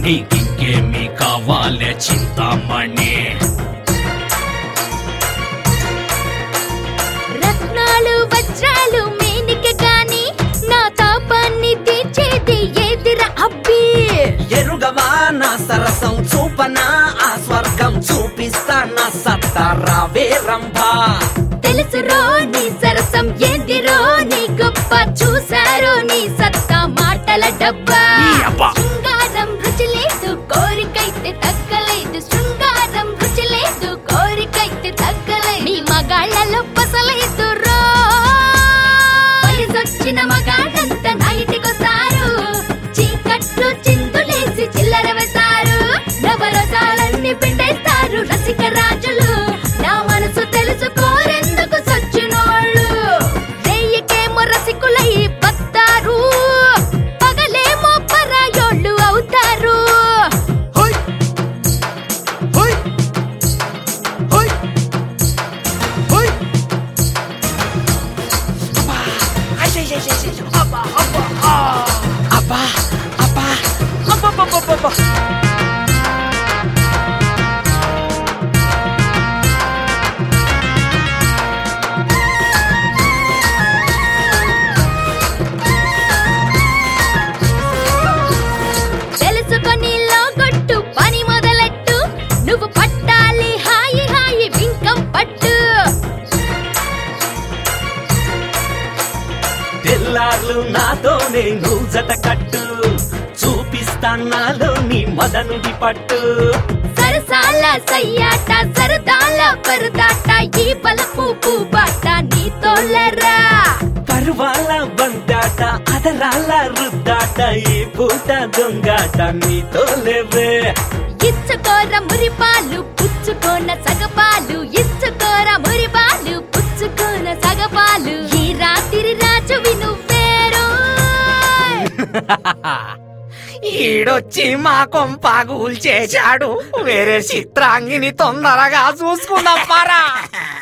నీకింకేమి కావాలే చింతామణి రత్నాలు వజ్రాలు మేనిక గాని నా తాపాన్ని తీర్చేది ఏదిరా అబ్బి ఎరుగవా నా సరసం చూపనా ఆ స్వర్గం చూపిస్తా నా సత్తా రావే రంభా తెలుసురో నీ సరసం ఏందిరో నీ గొప్ప చూసారో నీ సత్తా మాటల డబ్బా ఈ అబ్బా. శృంగారం రుచి లేదు కోరికైతే తగ్గలేదు శృంగారం రుచి లేదు కోరికైతే తగ్గలేదు మీ మగాళ్ళలో పసలేదు రో వయసొచ్చిన మగాళ్ళంతా నైటికొస్తారు చీకట్లు చిందులేసి చిల్లర వేస్తారు నవరసాలన్నీ పిండేస్తారు రసిక రాజులు నా మనసు తెలుసుకోరెందుకు సచ్చినోళ్ళు రేయకేమో రసికులై బతారు పగలేమో పరాయోళ్ళు అవుతారు హోయ్ హోయ్ హోయ్ హోయ్ అబ్బా అబ్బా అబ్బా అబ్బా అబ్బా తెలుసుకొని లోగొట్టు పని మొదలెట్టు నువ్వు పట్టాలి హాయి హాయి వింకం పట్టు తెల్లార్లు నాతోనే నువ్వు జత కట్టు చూపిస్తా నాలో నీ మదనుడి పట్టు సరసాల సయ్యాట సరదాల పరదాట ఈ బలపు పూబాట నీ తోలరా పరువాల బందాట అదరాల రుద్దాట ఈ పూట దొంగాట నీతో లేవే ఇచ్చుకోర మురిపాలు పుచ్చుకోన సగపాలు ఇచ్చుకోర మురిపాలు పుచ్చుకోన సగపాలు ఈ రాత్రి రాజువి నువ్వేరో ఈడొచ్చి మా కొంపాగులు చేశాడు వేరే చిత్రాంగిని తొందరగా చూసుకుందాం పారా